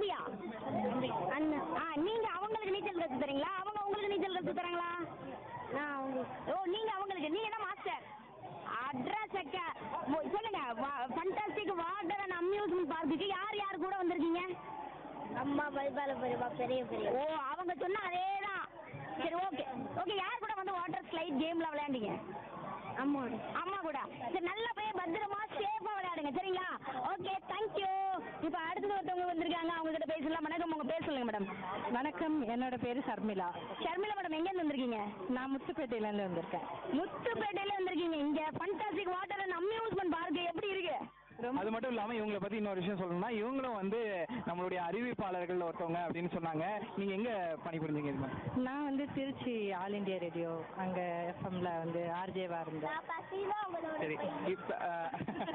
தம்பியா அண்ணன் ஆ நீங்க அவங்களுக்கு நீச்சல் கத்து தரீங்களா அவங்க உங்களுக்கு நீச்சல் கத்து தராங்களா நான் அவங்களுக்கு ஓ நீங்க அவங்களுக்கு நீங்க என்ன மாஸ்டர் அட்ரஸ் அக்க சொல்லுங்க ஃபண்டாஸ்டிக் வாட்டர் அண்ட் அம்யூஸ்மெண்ட் பார்க்குக்கு யார் யார் கூட வந்திருக்கீங்க அம்மா பரிபால பெரியப்பா பெரிய பெரிய ஓ அவங்க சொன்ன அதே தான் சரி ஓகே ஓகே யார் கூட வந்து வாட்டர் ஸ்லைட் கேம்ல விளையாண்டீங்க அம்மா அம்மா கூட சரி நல்ல போய் பத்திரமா சேஃபா விளையாடுங்க சரிங்களா ஓகே தேங்க்யூ இப்போ அடுத்தது ஒருத்தவங்க வந்திருக்காங்க அவங்க கிட்ட பேசலாம் வணக்கம் உங்க பேர் சொல்லுங்க மேடம் வணக்கம் என்னோட பேரு சர்மிளா ஷர்மிளா மேடம் எங்க இருந்து வந்திருக்கீங்க நான் முத்துப்பேட்டையில இருந்து வந்திருக்கேன் முத்துப்பேட்டையில வந்திருக்கீங்க இங்க fantastic water and amusement park எப்படி இருக்கு அது மட்டும் இல்லாம இவங்களை பத்தி இன்னொரு விஷயம் சொல்லணும்னா இவங்களும் வந்து நம்மளுடைய அறிவிப்பாளர்கள் ஒருத்தவங்க அப்படின்னு சொன்னாங்க நீங்க எங்க பணிபுரிஞ்சீங்க இது மாதிரி நான் வந்து திருச்சி ஆல் இந்தியா ரேடியோ அங்க எஃப்எம்ல வந்து ஆர்ஜேவா இருந்தேன் நான் பசிதான் உங்களோட சரி இப்ப அஹ்,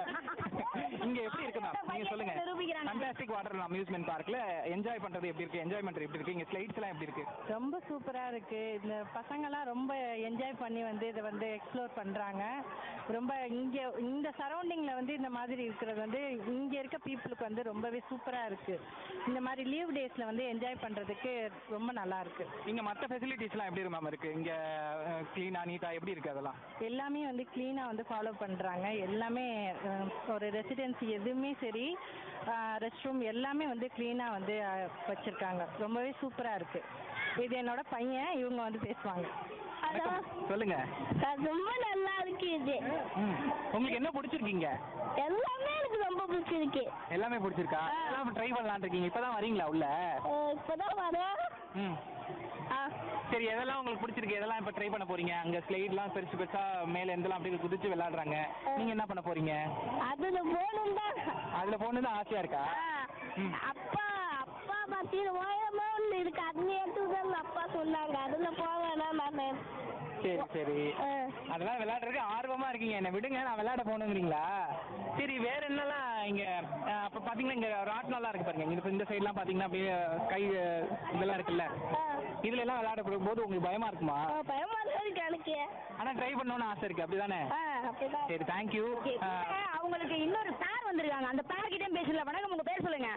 இங்க எப்படி இருக்கு மேம் நீங்க சொல்லுங்க நிரூபிக்கிறாங்க. ஃபண்டாஸ்டிக் வாட்டர் அம்யூஸ்மெண்ட் பார்க்ல என்ஜாய் பண்றது எப்படி இருக்கு என்ஜாய்மெண்ட் எப்படி இருக்கு இங்க ஸ்லைட்ஸ் எல்லாம் எப்படி இருக்கு ரொம்ப சூப்பரா இருக்கு இந்த பசங்கெல்லாம் ரொம்ப என்ஜாய் பண்ணி வந்து இதை வந்து எக்ஸ்ப்ளோர் பண்றாங்க ரொம்ப இங்க இந்த சரௌண்டிங்ல வந்து இந்த மாதிரி இருக்கிறது வந்து இங்க இருக்க பீப்புளுக்கு வந்து ரொம்பவே சூப்பரா இருக்கு இந்த மாதிரி லீவ் டேஸ்ல வந்து என்ஜாய் பண்றதுக்கு ரொம்ப நல்லா இருக்கு இங்க மத்த ஃபெசிலிட்டிஸ் எல்லாம் எப்படி மேம் இருக்கு இங்க கிளீனா நீட்டா எப்படி இருக்கு அதெல்லாம் எல்லாமே வந்து க்ளீனாக வந்து ஃபாலோ பண்ணுறாங்க எல்லாமே அஹ், ஒரு ரெசிடென்சி எதுவுமே சரி ரெஸ்ட் ரூம் எல்லாமே வந்து க்ளீனாக வந்து அஹ், வச்சிருக்காங்க ரொம்பவே சூப்பராக இருக்குது இது என்னோட பையன் இவங்க வந்து பேசுவாங்க அதான் சொல்லுங்க அது ரொம்ப நல்லா இருக்கு இது ம். உங்களுக்கு என்ன பிடிச்சிருக்கீங்க எல்லாமே எனக்கு ரொம்ப பிடிச்சிருக்கு எல்லாமே பிடிச்சிருக்கா எல்லாம் ட்ரை பண்ணலாம்னு இருக்கீங்க இப்பதான் வரீங்களா உள்ள அஹ் இப்பதான் வரேன் ம் ஆ சரி எதெல்லாம் உங்களுக்கு பிடிச்சிருக்கு எதெல்லாம் இப்ப ட்ரை பண்ண போறீங்க அங்க ஸ்லைட்லாம் பெருசு பெருசா மேல இருந்தெல்லாம் அப்படியே குதிச்சு விளையாடுறாங்க நீங்க என்ன பண்ண போறீங்க அதுல போகணும் தான் அதுல போகணுன்னு ஆசையா இருக்கா ம். அப்பா அப்பா பத்தின ஓயமா ஒன்று இருக்கு அதுல எடுத்துதான் அப்பா சொன்னாங்க அதுல போவேனா நான் சரி சரி அதெல்லாம் விளையாடுறதுக்கு ஆர்வமா இருக்கீங்க என்ன விடுங்க நான் விளையாட போகணுங்கிறீங்களா சரி வேற என்னலாம் இங்க அஹ், அப்ப பாத்தீங்கன்னா இங்க ராட்னம்லாம் இருக்கு பாருங்க இங்க இந்த சைட்லாம் பாத்தீங்கன்னா அப்படியே கை அஹ், இதெல்லாம் இருக்குல்ல இதுல எல்லாம் விளையாட போது உங்களுக்கு பயமா இருக்குமா பயமா தான் இருக்கு எனக்கு ஆனா ட்ரை பண்ணணும்னு ஆசை இருக்கு அப்படிதானே ஆ அப்படிதான் சரி தேங்க்யூ அவங்களுக்கு இன்னொரு பேர் வந்திருக்காங்க அந்த பேர் கிட்டே பேசல வணக்கம் உங்க பேர் சொல்லுங்க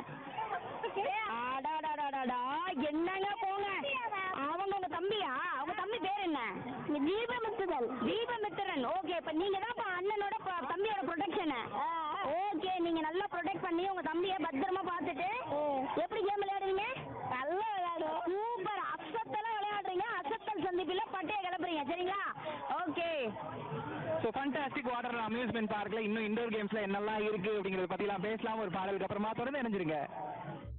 அடாடாடாடாடா என்னங்க போங்க அவங்க உங்க தம்பியா அவங்க தம்பி பேர் என்ன தீபமுத்துதல் தீபமித்திரன் ஓகே இப்ப நீங்க தான் இப்ப அண்ணனோட ப- தம்பியோட ப்ரொடெக்ஷன் ஓகே நீங்க நல்லா ப்ரொடெக்ட் பண்ணி உங்க தம்பியை பத்திரமா பார்த்துட்டு எப்படி கேம் விளையாடுவீங்க நல்லா விளையாடுவோம் சூப்பர் அசத்தெல்லாம் விளையாடுறீங்க அசத்தல் சந்திப்பில் பட்டையை கிளப்புறீங்க சரிங்களா okay so fantastic water amusement பார்க்ல இன்னும் இண்டோர் கேம்ஸ்ல என்னெல்லாம் இருக்கு அப்படிங்கறத பத்திலாம் பேசலாம் ஒரு பாடலுக்கு அப்புறமா தொடர்ந்து இணைஞ்சிருங்க